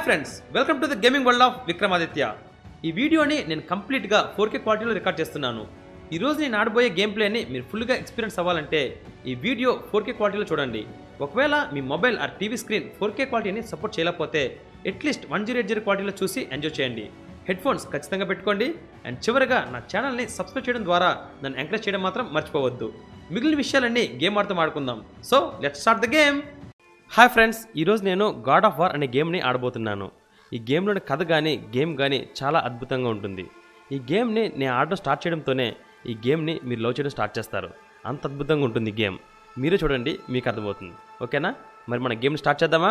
Friends welcome to the gaming world of Vikramaditya ఈ వీడియోని నేను కంప్లీట్గా ఫోర్ కే క్వాలిటీలో రికార్డ్ చేస్తున్నాను ఈ రోజు నేను ఆడబోయే గేమ్ ప్లేని మీరు ఫుల్గా ఎక్స్పీరియన్స్ అవ్వాలంటే ఈ వీడియో ఫోర్ కే క్వాలిటీలో చూడండి ఒకవేళ మీ mobile or TV screen four K క్వాలిటీని సపోర్ట్ చేయలేకపోతే at least one zero eight zero క్వాలిటీలో చూసి ఎంజాయ్ చేయండి హెడ్ ఫోన్స్ ఖచ్చితంగా పెట్టుకోండి అండ్ చివరిగా నా ఛానల్ని సబ్స్క్రైబ్ చేయడం ద్వారా నన్ను ఎంకరేజ్ చేయడం మాత్రం మర్చిపోవద్దు మిగిలిన విషయాలన్నీ గేమ్ ఆడుతూ ఆడుకుందాం so let's start the game hi friends ఈరోజు నేను గాడ్ ఆఫ్ వార్ అనే గేమ్ని ఆడబోతున్నాను ఈ గేమ్లోని కథ కానీ గేమ్ కానీ చాలా అద్భుతంగా ఉంటుంది ఈ గేమ్ని నేను ఆడడం స్టార్ట్ చేయడంతోనే ఈ గేమ్ని మీరు లవ్ చేయడం స్టార్ట్ చేస్తారు అంత అద్భుతంగా ఉంటుంది ఈ గేమ్ మీరే చూడండి మీకు అర్థమవుతుంది ఓకేనా మరి మన గేమ్ స్టార్ట్ చేద్దామా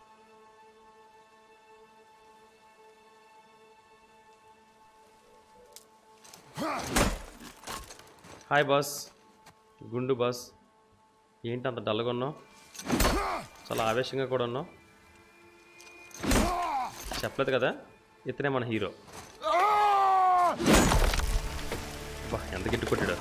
హాయ్ బాస్ గుండు బాస్ ఏంటి అంత డల్గా ఉన్నావు చాలా ఆవేశంగా కూడా ఉన్నావు చెప్పలేదు కదా ఇతనే మన హీరో బా ఎంత గిట్టు కొట్టాడు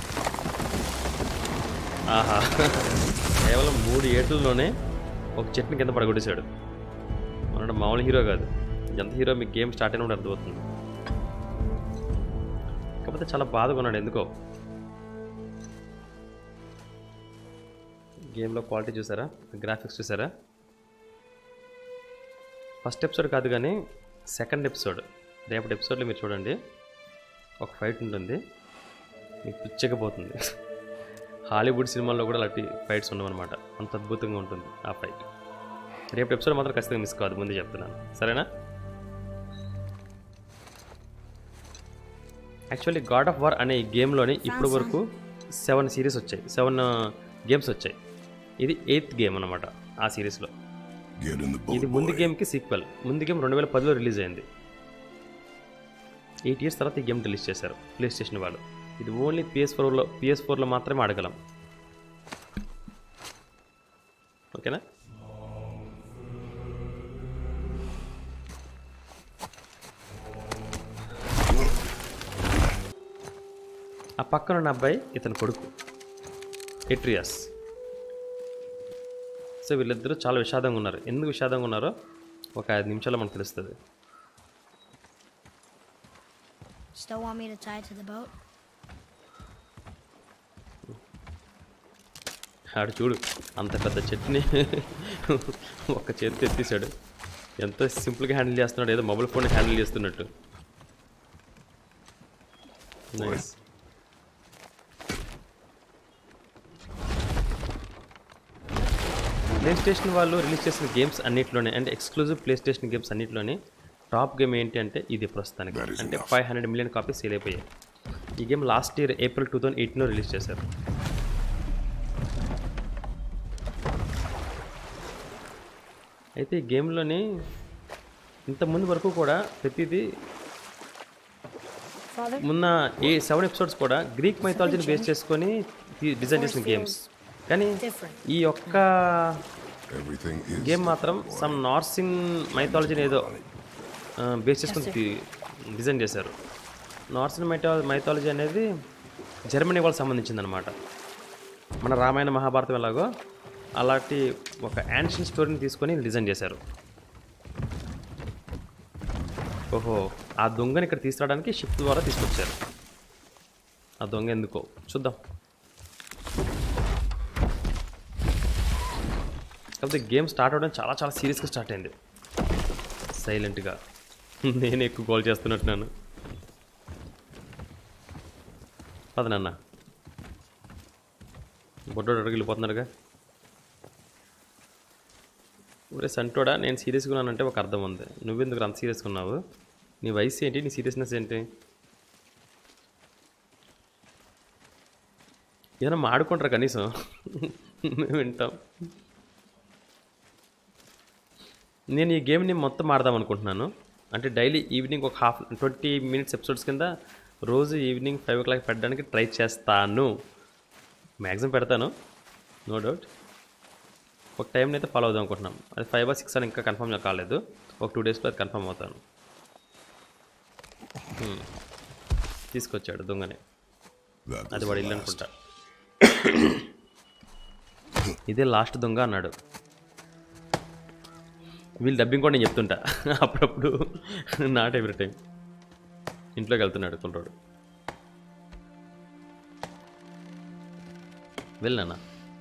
ఆహా కేవలం మూడు ఏట్లలోనే ఒక చెట్టుని కింద పడగొట్టేశాడు మన మామూలు హీరో కాదు ఎంత హీరో మీకు గేమ్ స్టార్ట్ అయినప్పుడు అర్థమవుతుంది కాకపోతే చాలా బాధగా ఉన్నాడు ఎందుకో గేమ్లో క్వాలిటీ చూసారా గ్రాఫిక్స్ చూసారా ఫస్ట్ ఎపిసోడ్ కాదు కానీ సెకండ్ ఎపిసోడ్ రేపటి ఎపిసోడ్లో మీరు చూడండి ఒక ఫైట్ ఉంటుంది మీకు పిచ్చకపోతుంది హాలీవుడ్ సినిమాల్లో కూడా అలాంటి ఫైట్స్ ఉండవన్నమాట అంత అద్భుతంగా ఉంటుంది ఆ ఫైట్ రేపు ఎపిసోడ్ మాత్రం ఖచ్చితంగా మిస్ కావద్దు ముందే చెప్తున్నాను సరేనా యాక్చువల్లీ గాడ్ ఆఫ్ వార్ అనే ఈ గేమ్లోని ఇప్పటి వరకు సెవెన్ సిరీస్ వచ్చాయి సెవెన్ గేమ్స్ వచ్చాయి ఇది ఎయిత్ గేమ్ అనమాట ఆ సిరీస్లో Get in the ఇది boat, ముందు boy. గేమ్కి సీక్వెల్ ముందు గేమ్ రెండు వేల పదిలో రిలీజ్ అయింది ఎయిట్ ఇయర్స్ తర్వాత ఈ గేమ్ రిలీజ్ చేశారు ప్లే స్టేషన్ వాళ్ళు ఇది ఓన్లీ పిఎస్ ఫోర్లో పిఎస్ ఫోర్లో మాత్రమే ఆడగలం ఓకేనా ఆ పక్కన ఉన్న అబ్బాయి ఇతని కొడుకు ఎట్రియాస్ సో వీళ్ళిద్దరూ చాలా విషాదంగా ఉన్నారు ఎందుకు విషాదంగా ఉన్నారో ఒక ఐదు నిమిషాల్లో మనకు తెలుస్తుంది Still want me to tie it to the boat? ఆడు చూడు అంత పెద్ద చెట్టుని ఒక చేతితో ఎత్తేసాడు ఎంతో సింపుల్గా హ్యాండిల్ చేస్తున్నాడు ఏదో మొబైల్ ఫోన్ హ్యాండిల్ చేస్తున్నట్టు నైస్ ప్లే స్టేషన్ వాళ్ళు రిలీజ్ చేసిన గేమ్స్ అన్నిట్లోనే అంటే ఎక్స్క్లూజివ్ ప్లే స్టేషన్ గేమ్స్ అన్నిట్లోనే టాప్ గేమ్ ఏంటి అంటే ఇది ప్రస్తుతానికి That is అంటే enough. Five hundred million copies sale అయిపోయాయి ఈ game last year April two thousand ఎయిటీన్లో రిలీజ్ చేశారు అయితే ఈ గేమ్లోని ఇంతకుముందు వరకు కూడా ప్రతిదీ Father? మొన్న ఏ సెవెన్ ఎపిసోడ్స్ కూడా గ్రీక్ మైథాలజీని బేస్ చేసుకొని తీ- డిజైన్ చేసిన గేమ్స్ కానీ different. ఈ యొక్క Everything is గేమ్ మాత్రం సమ్ నార్సింగ్ మైథాలజీని ఏదో ఆ, బేస్ చేసుకొని తీ- డిజైన్ చేశారు నార్సింగ్ మైథా మైథాలజీ అనేది జర్మనీ వాళ్ళకి సంబంధించింది అనమాట మన రామాయణ మహాభారతం ఎలాగో అలాంటి ఒక యాన్షియన్ స్టోరీని తీసుకొని డిజైన్ చేశారు ఓహో ఆ దొంగని ఇక్కడ తీసుకురావడానికి షిప్ ద్వారా తీసుకొచ్చారు ఆ దొంగ ఎందుకో చూద్దాం కాకపోతే గేమ్ స్టార్ట్ అవడం చాలా చాలా సీరియస్గా స్టార్ట్ అయింది సైలెంట్గా నేను ఎక్కువ కాల్ చేస్తున్నట్టున్నాను పద నాన్న బొడ్డోడు అడుగు వెళ్ళిపోతున్నాడుగా ఒరే సంటోడా నేను సీరియస్గా ఉన్నానంటే ఒక అర్థం ఉంది నువ్వెందుకు అంత సీరియస్గా ఉన్నావు నీ వయసు ఏంటి నీ సీరియస్నెస్ ఏంటి ఏదైనా మాడుకుంటారా కనీసం మేము వింటాం నేను ఈ గేమ్ని మొత్తం ఆడదాం అనుకుంటున్నాను అంటే డైలీ ఈవినింగ్ ఒక హాఫ్ ట్వంటీ మినిట్స్ ఎపిసోడ్స్ కింద రోజు ఈవినింగ్ ఫైవ్ ఓ క్లాక్ పెట్టడానికి ట్రై చేస్తాను మ్యాక్సిమం పెడతాను నో డౌట్ ఒక టైంని అయితే ఫాలో అవుదాం అనుకుంటున్నాం అది ఫైవ్ ఆర్ సిక్స్ అని ఇంకా కన్ఫర్మ్ కాలేదు ఒక టూ డేస్లో అది కన్ఫర్మ్ అవుతాను Hmm. తీసుకొచ్చాడు దొంగని that అది was వాడు the ఇల్లు last. అనుకుంటా ఇదే లాస్ట్ దొంగ అన్నాడు వీళ్ళు డబ్బింగ్ కూడా నేను చెప్తుంటా అప్పుడప్పుడు నాట్ ఎవ్రీ టైం ఇంట్లోకి వెళ్తున్నాడు కుర్రోడు వెళ్ళానా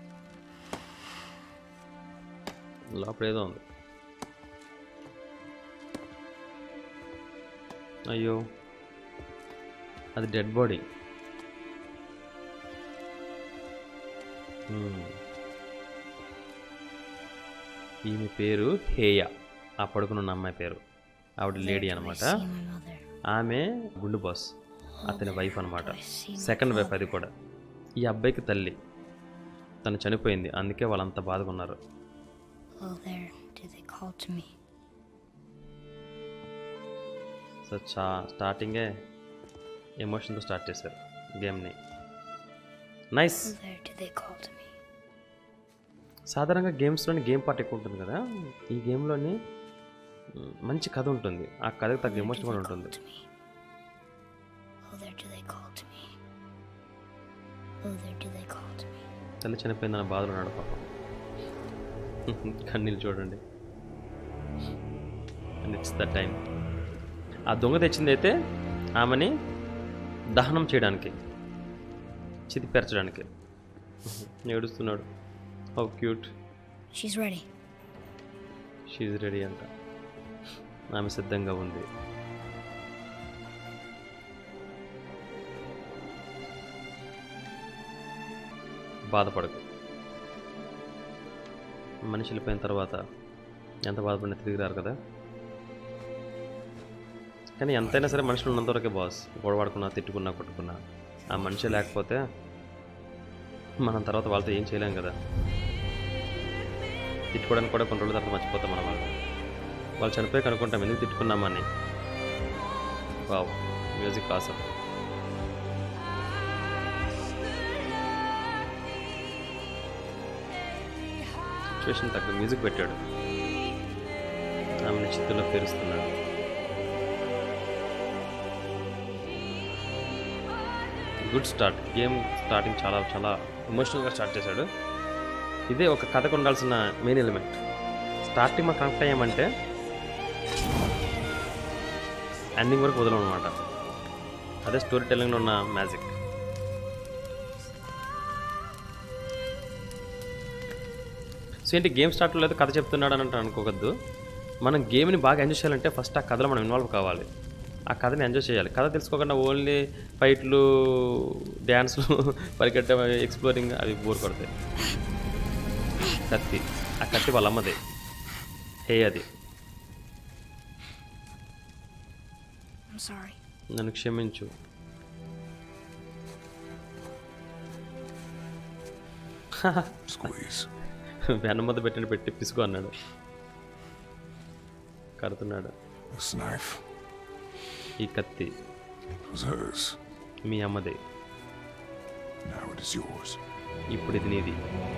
లోపల ఏదో ఉంది అయ్యో అది డెడ్ బాడీ ఈమె పేరు హేయ ఆ పడుకున్న అమ్మాయి పేరు ఆవిడ లేడీ అనమాట See my mother. ఆమె గుండు బాస్ అతని వైఫ్ అనమాట సెకండ్ వైఫ్ అది కూడా ఈ అబ్బాయికి తల్లి తను చనిపోయింది అందుకే వాళ్ళంతా బాధగా ఉన్నారు Oh, there did they call to me? So చా స్టార్టింగే ఎమోషన్తో స్టార్ట్ చేశారు గేమ్ని nice Oh, there did they call to me? సాధారణంగా గేమ్స్లోని గేమ్ పార్ట్ ఎక్కువ ఉంటుంది కదా ఈ గేమ్లోని మ్, మంచి కథ ఉంటుంది ఆ కథకు తగ్గ Where ఎమోషన్ did కూడా they call ఉంటుంది to me? Oh, there did they call to me? Oh, there did they call to me? తల్లి చనిపోయిందన్న బాధలో ఉన్నాడు పాపం కన్నీళ్ళు చూడండి అండ్ ఇట్స్ ద టైం ఆ దొంగ తెచ్చింది అయితే ఆమెని దహనం చేయడానికి చితిపెరచడానికి ఏడుస్తున్నాడు how cute She's ready. She's ready అంట ఆమె సిద్ధంగా ఉంది బాధపడకు మనిషి వెళ్ళిపోయిన తర్వాత ఎంత బాధపడినా తిరిగి రారు కదా కానీ ఎంతైనా సరే మనుషులు ఉన్నంతవరకే బాస్ గొడవడుకున్నా తిట్టుకున్నా కొట్టుకున్నా ఆ మనిషి లేకపోతే మనం తర్వాత వాళ్ళతో ఏం చేయలేం కదా తిట్టుకోవడానికి కూడా కొన్ని రోజుల తర్వాత మర్చిపోతాం మనం వాళ్ళు వాళ్ళు చనిపోయి కనుక్కుంటాం ఎందుకు తిట్టుకున్నామని వావ్ మ్యూజిక్ ఆసం సిచ్యువేషన్ తగ్గ మ్యూజిక్ పెట్టాడు ఆమెను చిత్తులో పేరుస్తున్నాడు గుడ్ స్టార్ట్ గేమ్ స్టార్టింగ్ చాలా చాలా ఎమోషనల్గా స్టార్ట్ చేశాడు ఇదే ఒక కథకు ఉండాల్సిన మెయిన్ ఎలిమెంట్ స్టార్టింగ్ మాకు కనెక్ట్ అయ్యామంటే ఎండింగ్ వరకు వదలం అనమాట అదే స్టోరీ టెల్లింగ్లో ఉన్న మ్యాజిక్ సో ఏంటి గేమ్ స్టార్ట్లో లేదు కథ చెప్తున్నాడు అని అంటే అనుకోవద్దు మనం గేమ్ని బాగా ఎంజాయ్ చేయాలంటే ఫస్ట్ ఆ కథలో మనం ఇన్వాల్వ్ కావాలి ఆ కథని ఎంజాయ్ చేయాలి కథ తెలుసుకోకుండా ఓన్లీ ఫైట్లు డ్యాన్స్లు పరిగెట్టడం ఎక్స్ప్లోరింగ్ అవి బోర్ కొడతాయి కత్తి ఆ కత్తి వాళ్ళ అమ్మదే హే అది I'm sorry. నన్ను క్షమించు Squeeze. వెనమ్మద పెట్టిన పెట్టి పిసుకు అన్నాడు కడుతున్నాడు This knife ఈ కత్తి was hers. Me అమ్మదే Now it is yours. ఇప్పుడు ఇది నీది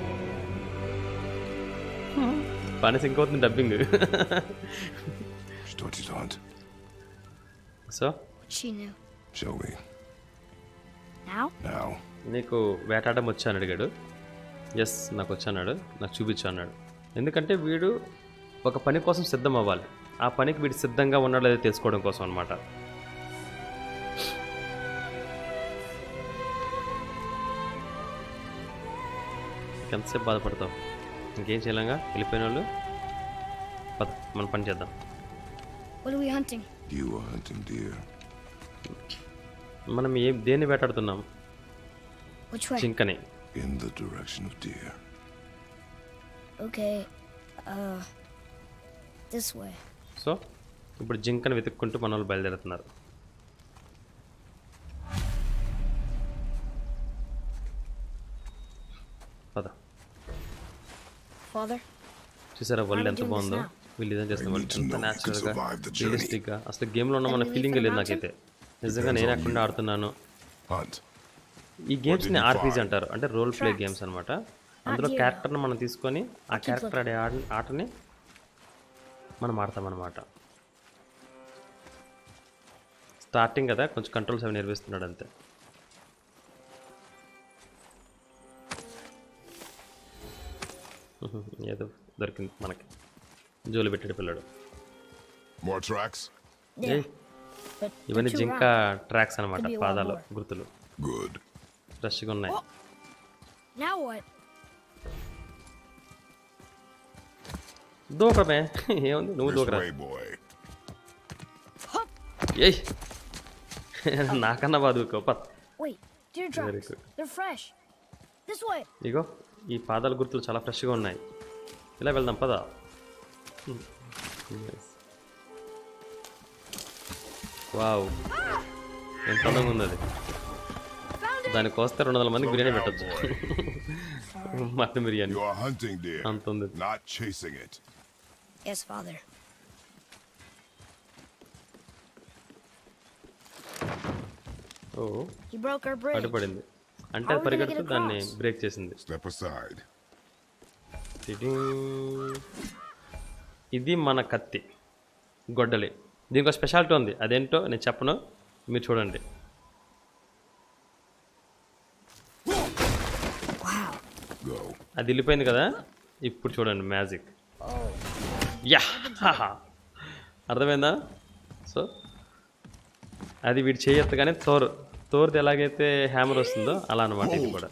పని సింక్ అవుతుంది dubbing She taught you to hunt. So What she knew. Show me. Now? Now. నీకు వేటాడడం వచ్చా అని అడిగాడు ఎస్ నాకు వచ్చా అన్నాడు నాకు చూపించు అన్నాడు ఎందుకంటే వీడు ఒక పని కోసం సిద్ధం అవ్వాలి ఆ పనికి వీడు సిద్ధంగా ఉన్నాడో లేదో తెలుసుకోవడం కోసం అనమాట ఎంతసేపు బాధపడతావు ఇంకేం చేయలేంగా వెళ్ళిపోయిన వాళ్ళు పద మనం పని చేద్దాం What are we hunting? You are hunting deer. మనం ఏం దేన్ని వేటాడుతున్నాం Which way? జింకని In the direction of deer. Okay. Uh. This way. So ఇప్పుడు జింకను వెతుక్కుంటూ మన వాళ్ళు బయలుదేరుతున్నారు పద Father? చూసారా వరల్డ్ ఎంత doing this బాగుందో now? వీళ్ళు ఇదేం చేస్తున్న I వాళ్ళు need to ఎంత know you can న్యాచురల్గా survive the journey. రియలిస్టిక్గా అసలు గేమ్లో ఉన్న మన Then we ఫీలింగ్ leave లేదు the నాకైతే నిజంగా Depends నేను on అక్కడ you. ఆడుతున్నాను Hunt. ఈ గేమ్స్ని you ఆర్పీజీ find? అంటారు అంటే రోల్ ప్లే Tracks. గేమ్స్ అనమాట అందులో deer. క్యారెక్టర్ని మనం తీసుకొని ఆ keep క్యారెక్టర్ ఆడే ఆట- ఆటని మనం ఆడతామన్నమాట స్టార్టింగ్ కదా కొంచెం కంట్రోల్స్ అవి నేర్పిస్తున్నాడు అంతే ఏదో దొరికింది మనకి జోలు పెట్టాడు పిల్లడు More tracks? Yeah. ఏయ్, But ఇవన్నీ they're too జింక round. ట్రాక్స్ అనమాట Could be a lot పాదాలు more. గుర్తులు Good. ఫ్రెష్గా ఉన్నాయి Now what? దూకరమే ఏముంది నువ్వు This దూకరా way, boy. ఏయ్ నాకన్నా బాగా దూకో పత్ Wait, deer Very tracks. good. They're fresh. This way. ఇగో ఈ పాదాల గుర్తులు చాలా ఫ్రెష్గా ఉన్నాయి ఇలా వెళ్దాం పదా వావ్ ఎంత అందంగా ఉంది అది దానికి వస్తే రెండు వందల మందికి బిర్యానీ పెట్టచ్చు mutton biryani You are hunting deer, అంత ఉంది not chasing it. Yes, father. Oh He broke our bridge. అడ్డుపడింది అంటే How అది are we gonna పరిగెడుతూ get దాన్ని across? బ్రేక్ చేసింది Step aside. టిడింగ్. ఇది మన కత్తి గొడ్డలి దీనికి ఒక స్పెషాలిటీ ఉంది అదేంటో నేను చెప్పను మీరు చూడండి Wow. Go. అది వెళ్ళిపోయింది కదా ఇప్పుడు చూడండి మ్యాజిక్ యా అర్థమైందా సో అది వీడు చేయొత్తగానే తోరు తోరుది ఎలాగైతే హ్యామర్ వస్తుందో అలా అనమాట ఇది కూడా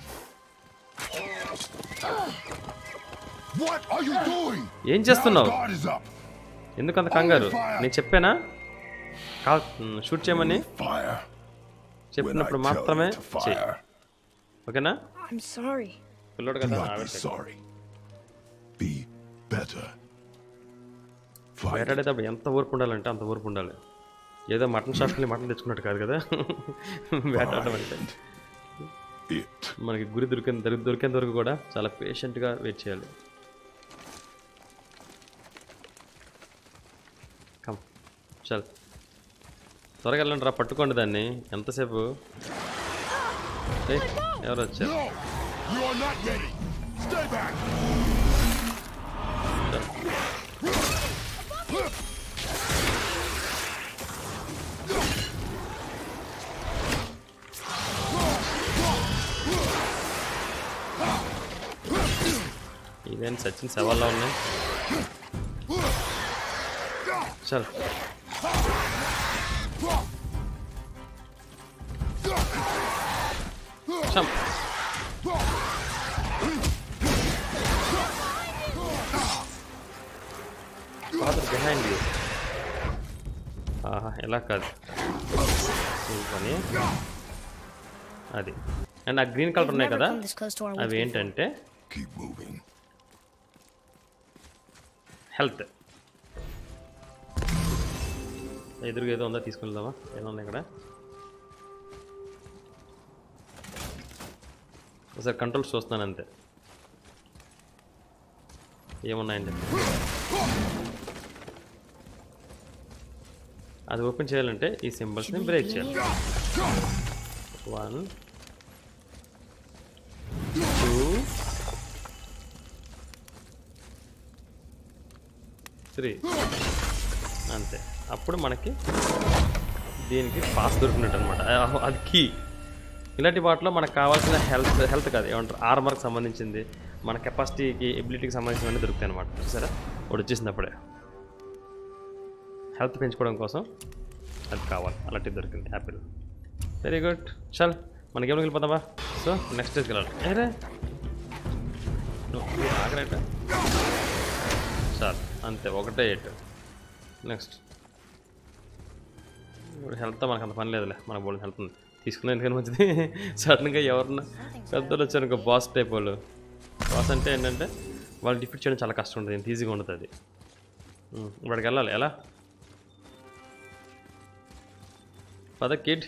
What are you doing? ఏం చేస్తున్నావు Guard is up. ఎందుకు అంత కంగారు నేను చెప్పానా కా షూట్ చేయమని Fire. When I చెప్పినప్పుడు tell మాత్రమే you to చెయ్యి fire, I'm ఓకేనా sorry. పిల్లోడు do కదా not be ఆవిడ sorry. Be better. Fight. వేటాడేటప్పుడు ఎంత ఓర్పు ఉండాలంటే అంత ఓర్పు ఉండాలి ఏదో మటన్ షాప్కి వెళ్ళి మటన్ తెచ్చుకున్నట్టు కాదు కదా వేటాడడం అంటే It. మనకి గురి దొరికిన దొరికి దొరికేంత వరకు కూడా చాలా పేషెంట్గా వెయిట్ చేయాలి కమ్ చల్ త్వరగా వెళ్ళండి రా పట్టుకోండి దాన్ని ఎంతసేపు ఏయ్, ఎవరు వచ్చారు No! You are not ready. Stay back. ఇదేం సచిన్ సవాల్లో ఉన్నాయి చల్ చం ఫాదర్ బిహైండ్ యూ ఆహా ఎలా కాదు ఈ పని అది అండ్ ఆ గ్రీన్ కలర్ We've ఉన్నాయి never కదా come this close to our అవి woods ఏంటంటే Keep moving. హెల్త్ ఎదురుగా ఏదో ఉందా తీసుకుని వెళ్దామా ఏమన్నా ఇక్కడ ఒకసారి కంట్రోల్స్ చూస్తున్నాను అంతే ఏమున్నాయండి అది ఓపెన్ చేయాలంటే ఈ సింబల్స్ని బ్రేక్ చేయాలి వన్ టూ త్రీ అంతే అప్పుడు మనకి దీనికి పాస్ దొరికినట్టు అనమాట అది కీ ఇలాంటి వాటిలో మనకు కావాల్సిన హెల్త్ హెల్త్ కాదు ఏమంటారు ఆర్మర్కి సంబంధించింది మన కెపాసిటీకి ఎబిలిటీకి సంబంధించినవన్నీ దొరుకుతాయి అనమాట చూసారా ఒకటి వచ్చేసింది అప్పుడే హెల్త్ పెంచుకోవడం కోసం అది కావాలి అలాంటివి దొరికింది యాపిల్ వెరీ గుడ్ చల్ మనకేం వెళ్ళిపోతామా సో నెక్స్ట్ స్టేజ్కి వెళ్ళాలి ఏరే నువ్వు ఆగరేట చాలు అంతే ఒకటే ఎయిట్ నెక్స్ట్ ఇప్పుడు హెల్త్ మనకు అంత పని లేదులే మనకు బోల్డ్ హెల్త్ ఉంది తీసుకునే ఎందుకని మంచిది సడన్గా ఎవరన్నా పెద్దలు వచ్చారు ఇంకో బాస్ టైప్ వాళ్ళు బాస్ అంటే ఏంటంటే వాళ్ళు డిఫీట్ చేయడం చాలా కష్టం ఉంటుంది ఇంత ఈజీగా ఉంటుంది అది ఉమ్, ఇప్పటికి వెళ్ళాలి ఎలా పద కిడ్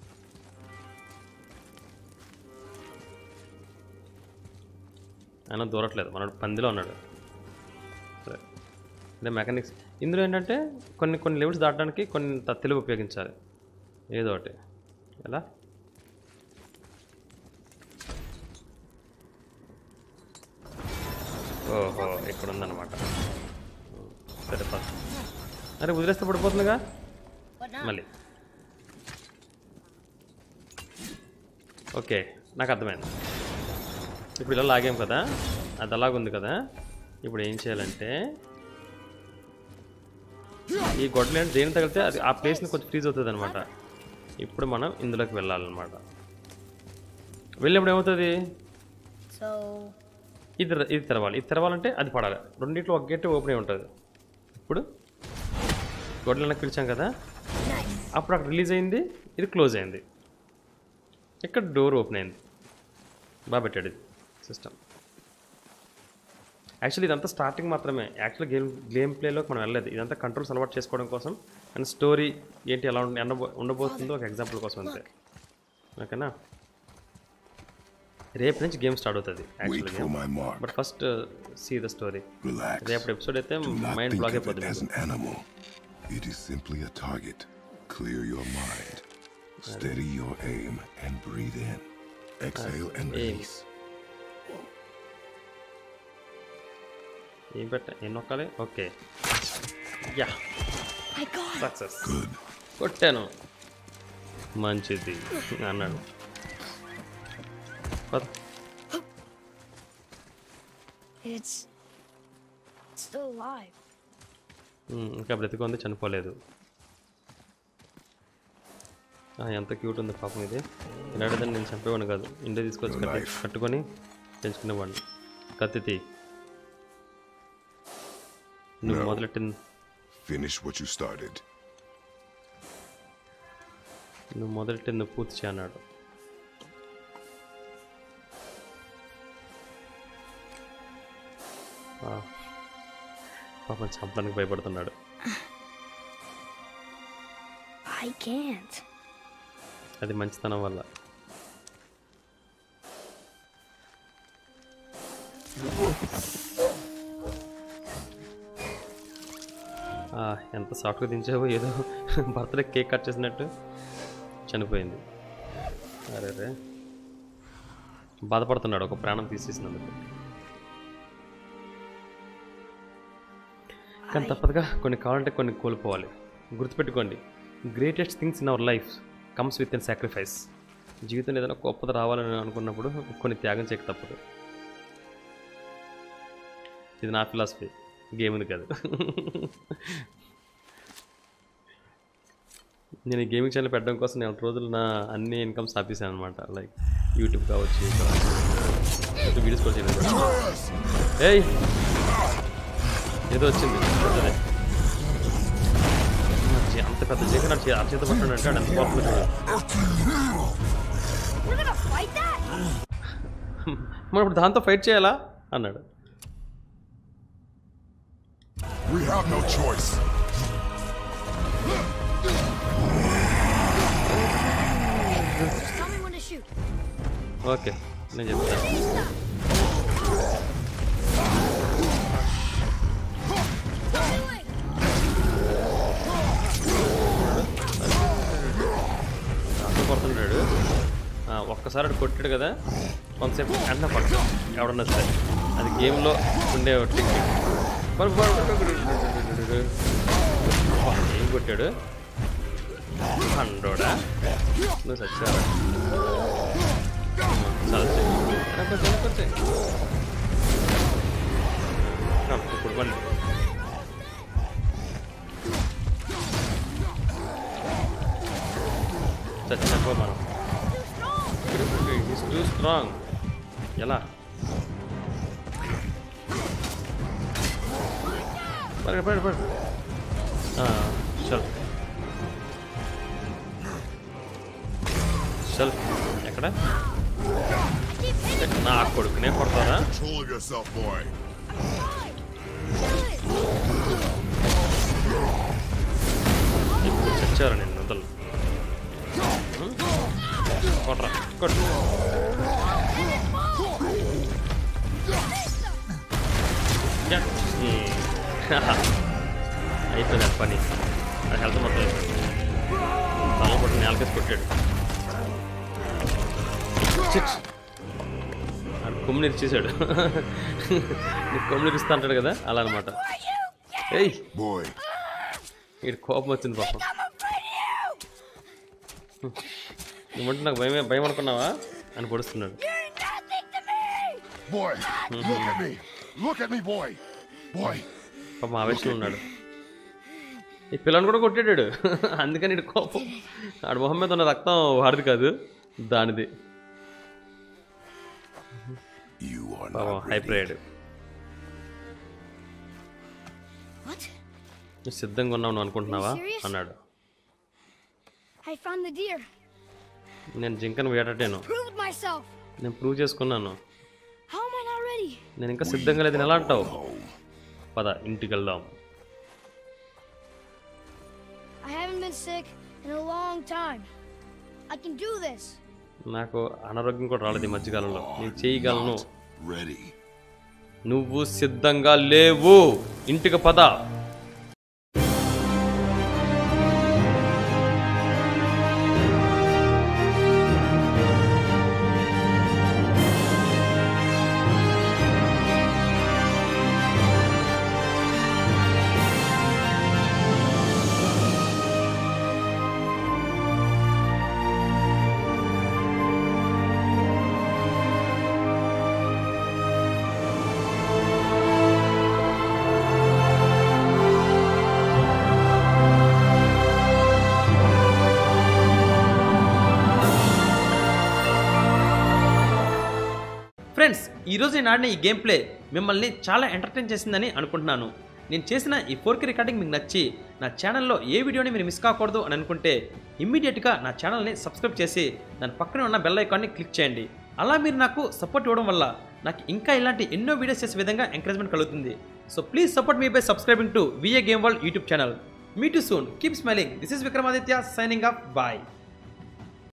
ఆయన దూరట్లేదు మనడు పందిలో ఉన్నాడు సరే అంటే మెకానిక్స్ ఇందులో ఏంటంటే కొన్ని కొన్ని లెవెల్స్ దాటడానికి కొన్ని త- తెలివి ఉపయోగించాలి ఏదో ఒకటి ఎలా ఓహో ఇక్కడ ఉందన్నమాట సరే పద అరే వదిలేస్తే పడిపోతుందిగా What now? మళ్ళీ ఓకే నాకు అర్థమైంది ఇప్పుడు ఇలా లాగాం కదా అది అలాగుంది కదా ఇప్పుడు ఏం చేయాలంటే ఈ గొడ్డలు అంటే దేని తగిలితే అది ఆ ప్లేస్ని కొంచెం ఫ్రీజ్ అవుతుంది అనమాట ఇప్పుడు మనం ఇందులోకి వెళ్ళాలన్నమాట వెళ్ళినప్పుడు ఏమవుతుంది So, ఇది ఇది తెరవాలి ఇది తెరవాలంటే అది పడాలి రెండింటిలో ఒక గేట్ ఓపెన్ అయి ఉంటుంది ఇప్పుడు గొడ్డలు పిలిచాం కదా nice. అప్పుడు అక్కడ రిలీజ్ అయింది ఇది క్లోజ్ అయింది ఇక్కడ డోర్ ఓపెన్ అయింది బాగా పెట్టాడు ఇది సిస్టమ్ యాక్చువల్లీ ఇదంతా స్టార్టింగ్ మాత్రమే యాక్చువల్ గేమ్ గేమ్ ప్లేలోకి మనం వెళ్ళలేదు ఇదంతా కంట్రోల్స్ అలవాటు చేసుకోవడం కోసం అండ్ స్టోరీ ఏంటి ఎలా ఉండ ఉండబో- ఉండబోతుందో ఒక ఎగ్జాంపుల్ కోసం అంతే ఓకేనా రేపు నుంచి గేమ్ స్టార్ట్ అవుతుంది Wait యాక్చువల్గా for my mark. But first see the story Relax. రేపు ఎపిసోడ్ అయితే Do not mind think block of it అయిపోతుంది as an animal. It is simply a target. Clear your mind. Steady your aim and breathe in. Exhale and aim. release. ఏం పెట్ట ఏం నొక్కాలి okay yeah I got it. Success Good. కొట్టాను మంచిది అన్నాడు పద. It's still alive. ఉమ్, ఇంకా బ్రతికుంది చనిపోలేదు ఆ, ఎంత క్యూట్ ఉంది పాపం ఇది ఇలాంటిదని నేను చంపేవాడిని కాదు ఇండియా తీసుకొచ్చి కట్టి Life. కట్టుకొని పెంచుకునేవాడిని కత్తి తీ నువ్వు No. మొదలెట్టింది Finish what you started. నువ్వు మొదలెట్టింది నువ్వు పూర్తి చేయి అన్నాడు ఆ, పాపం చంపడానికి భయపడుతున్నాడు I can't. అది మంచితనం వల్ల ఆ, ఎంత సాఫ్ట్గా దించావో ఏదో బర్త్డే కేక్ కట్ చేసినట్టు చనిపోయింది అరే రే బాధపడుతున్నాడు ఒక ప్రాణం తీసేసినందుకు కానీ తప్పదుగా కొన్ని కావాలంటే కొన్ని కోల్పోవాలి గుర్తుపెట్టుకోండి greatest things in our life comes with in sacrifice జీవితంలో ఏదైనా గొప్పది రావాలని అనుకున్నప్పుడు కొన్ని త్యాగం చేయక తప్పదు ఇది నా ఫిలాసఫీ గేమ్ ఉంది కాదు నేను ఈ గేమింగ్ ఛానల్ పెట్టడం కోసం నేను రోజులు నా అన్ని ఇన్కమ్స్ ఆపేసాను అనమాట లైక్ యూట్యూబ్ కావచ్చు యూట్యూబ్ వీడియోస్ కూడా చేయలేదు ఏయ్ ఏదో వచ్చింది పెద్దదే. నా చే- అంత పెద్ద చేక నా చే- ఆ చేత పట్టాడు అంటే ఎంత కోపం చూడు We're gonna fight that? మనం ఇప్పుడు దాంతో ఫైట్ చేయాలా అన్నాడు We have no choice. Just tell me when to shoot. Okay నేను చెప్తాను దాంతో కొడుతున్నాడు ఆ, ఒక్కసారి అటు కొట్టాడు కదా కొంతసేపు వెంటనే పడతాడు ఎవడన్నా సరే అది గేమ్లో ఉండే టెక్నిక్ పడు, పడు, పడు, పడు, పడు, పడు. అబ్బా, ఏం కొట్టాడు హండ్రోడా నువ్వు సచ్చావా చాలా ఇప్పుడు మళ్ళీ చచ్చిపో మనం ఈస్ టూ స్ట్రాంగ్ ఎలా పడు పడు పడు చల్ చల్ ఎక్కడ నా కొడుకునే కొడతారా Control yourself, boy. ఇప్పుడు చచ్చారు నేను వదలు కొట్రా కొట్టు యా. ఈ. అయిపోయింది ఆ పని అది హెల్త్ మొత్తం అయిపోయింది తల పట్టు నేలకేసి కొట్టాడు చిట్. ఆడు కొమ్ము నిరిచేశాడు నీకు కొమ్ము నిరుస్తా అంటాడు కదా అలా అనమాట ఏయ్ Boy, వీడి కోపం వచ్చింది పాపం నువ్వంటే నాకు భయమే భయం అనుకున్నావా అని పొడుస్తున్నాడు boy, look at me. Look at me, boy. Boy, పాపం ఆవేశంలో ఉన్నాడు ఈ పిల్లని కూడా కొట్టాడు అందుకని ఇటు కోపం ఆడు మొహం మీద ఉన్న రక్తం వాడిది కాదు దానిది You are పాపం not హైపర్ ready. అయ్యాడు What? నువ్వు సిద్ధంగా ఉన్నావు నువ్వు అనుకుంటున్నావా Are you serious? అన్నాడు I found the deer. నేను జింకను వేటట్టాను Proved myself. నేను ప్రూవ్ చేసుకున్నాను How am I not ready? నేను ఇంకా సిద్ధంగా లేదని ఎలా అంటావు Home. పద ఇంటికి వెళ్దాం I haven't been sick in a long time. I can do this. నాకు అనారోగ్యం కూడా రాలేదు ఈ మధ్యకాలంలో నేను చేయగలను Not ready. నువ్వు సిద్ధంగా లేవు ఇంటికి పద ఫ్రెండ్స్ ఈరోజు నేను ఆడిన ఈ గేమ్ ప్లే మిమ్మల్ని చాలా ఎంటర్టైన్ చేసిందని అనుకుంటున్నాను నేను చేసిన ఈ ఫోర్కి రికార్డింగ్ మీకు నచ్చి నా ఛానల్లో ఏ వీడియోని మీరు మిస్ కాకూడదు అని అనుకుంటే ఇమ్మీడియట్గా నా ఛానల్ని సబ్స్క్రైబ్ చేసి దాని పక్కనే ఉన్న బెల్ ఐకాన్ని క్లిక్ చేయండి అలా మీరు నాకు సపోర్ట్ ఇవ్వడం వల్ల నాకు ఇంకా ఇలాంటి ఎన్నో వీడియోస్ చేసే విధంగా ఎంకరేజ్మెంట్ కలుగుతుంది so please support me by subscribing to VA game world YouTube channel me to soon keep smiling this is Vikramaditya signing off bye